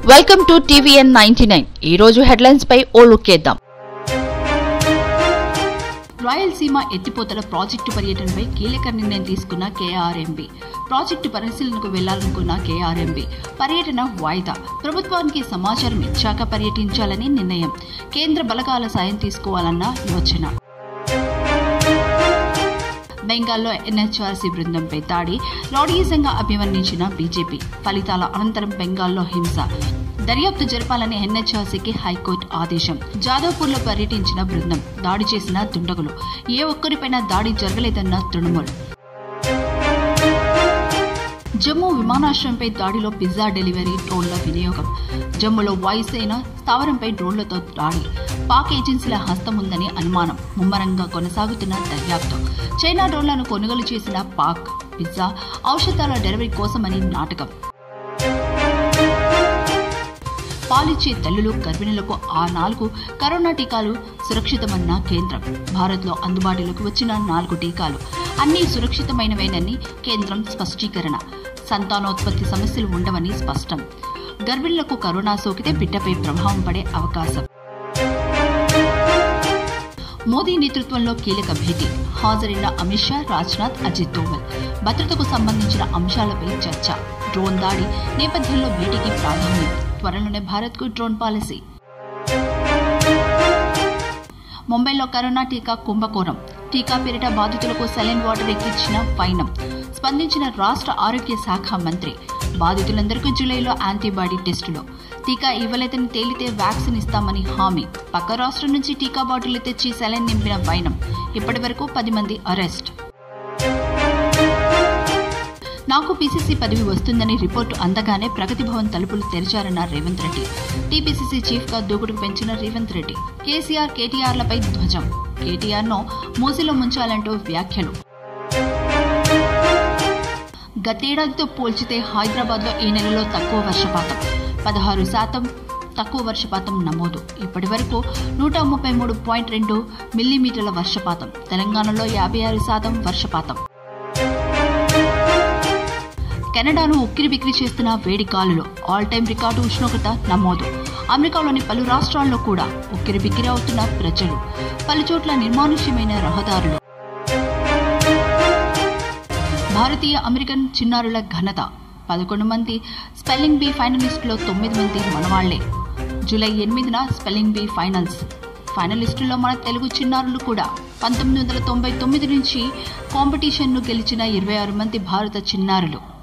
welcome to TVN ninety nine ఈ రోజు headlines పై ఓ look వేద్దాం రాయలసీమ ఎత్తిపోతల ప్రాజెక్టు పర్యటనపై కీలక నిర్ణయం తీసుకున్న కేఆర్ఎంబి ప్రాజెక్టు పరిశీలనకు వెళ్లాలనుకున్న కేఆర్ఎంబి పర్యటన వాయిదా ప్రభుత్వానికి సమాచారం ఇచ్చాక పర్యటించాలని నిర్ణయం కేంద్ర బలగాల సాయం తీసుకోవాలన్న యోచన బెంగాల్లో ఎన్హెచ్ఆర్సీ బృందంపై దాడి రౌడీయిజంగా అభివర్ణించిన బీజేపీ ఫలితాల అనంతరం బెంగాల్లో హింస దర్యాప్తు జరపాలని ఎన్హెచ్ఆర్సీకి హైకోర్టు ఆదేశం జాదవ్పూర్లో పర్యటించిన బృందం దాడి చేసిన దుండగులు ఏ ఒక్కరిపైనా దాడి జరగలేదన్న తృణమూల్ జమ్మూ విమానాశ్రయంపై దాడిలో పిజ్జా డెలివరీ డ్రోన్ల వినియోగం జమ్మూలో వాయుసేన స్థావరంపై డ్రోన్లతో దాడి పాక్ ఏజెన్సీల హస్తం ఉందని అనుమానం ముమ్మరంగా కొనసాగుతున్న దర్యాప్తు చైనా డ్రోన్లను కొనుగోలు చేసిన పాక్ పిజ్జా ఔషధాల డెలివరీ కోసమని నాటకం పాలిచ్చే తల్లులు గర్భిణులకు ఆ నాలుగు కరోనా టీకాలు సురక్షితమన్న కేంద్రం భారత్లో అందుబాటులోకి వచ్చిన నాలుగు టీకాలు అన్నీ సురక్షితమైనవేనని కేంద్రం స్పష్టీకరణ సంతానోత్పత్తి సమస్యలు ఉండవని స్పష్టం గర్భిణులకు కరోనా సోకితే బిడ్డపై ప్రభావం పడే అవకాశం మోదీ నేతృత్వంలో కీలక భేటీ హాజరైన అమిత్ షా రాజ్నాథ్ అజిత్ దోవల్ భద్రతకు సంబంధించిన అంశాలపై చర్చ డ్రోన్ దాడి నేపథ్యంలో భేటీకి ప్రాధాన్యం త్వరలోనే భారత్కు డ్రోన్ పాలసీ ముంబైలో కరోనా టీకా కుంభకోణం టీకా పేరిట బాధితులకు సెలైన్ వాటర్ ఎక్కించిన ఫైనం స్పందించిన రాష్ట్ర ఆరోగ్య శాఖ మంత్రి బాధితులందరికీ జూలైలో యాంటీబాడీ టెస్టులు టీకా ఇవ్వలేదని తేలితే వ్యాక్సిన్ ఇస్తామని హామీ పక్క రాష్ట్రం నుంచి టీకా బాటిల్ తెచ్చి సెలైన్ నింపిన వైనం ఇప్పటి వరకు పది మంది అరెస్ట్ నాకు పీసీసీ పదవి వస్తుందని రిపోర్టు అందగానే ప్రగతి భవన్ తలుపులు తెరిచారన్న రేవంత్ రెడ్డి టీపీసీసీ చీఫ్ గా దూకుడుకు పెంచిన రేవంత్ రెడ్డి కేసీఆర్ కేటీఆర్లపై ధ్వజం కేటీఆర్ ను మూసిలో ముంచాలంటూ వ్యాఖ్యలు గతేడాదితో పోల్చితే హైదరాబాద్ లో ఈ నెలలో తక్కువ వర్షపాతం పదహారు శాతం తక్కువ వర్షపాతం నమోదు ఇప్పటి వరకు నూట ముప్పై మూడు పాయింట్ రెండు మిల్లీమీటర్ల వర్షపాతం తెలంగాణలో యాభై ఆరు శాతం వర్షపాతం కెనడాను ఉక్కిరి బిక్కిరి చేస్తున్న వేడి గాలులు ఆల్ టైం రికార్డు ఉష్ణోగ్రత నమోదు అమెరికాలోని పలు రాష్ట్రాల్లో కూడా ఉక్కిరి బిక్కిరి అవుతున్న ప్రజలు పలుచోట్ల నిర్మానుష్యమైన రహదారులు భారతీయ అమెరికన్ చిన్నారుల ఘనత పదకొండు మంది స్పెల్లింగ్ బీ ఫైనలిస్టులో తొమ్మిది మంది మనవాళ్లే జూలై ఎనిమిదిన స్పెల్లింగ్ బీ ఫైనల్స్ ఫైనలిస్టుల్లో మన తెలుగు చిన్నారులు కూడా పంతొమ్మిది వందల తొంభై తొమ్మిది నుంచి కాంపిటీషన్ను గెలిచిన ఇరవై ఆరు మంది భారత చిన్నారులు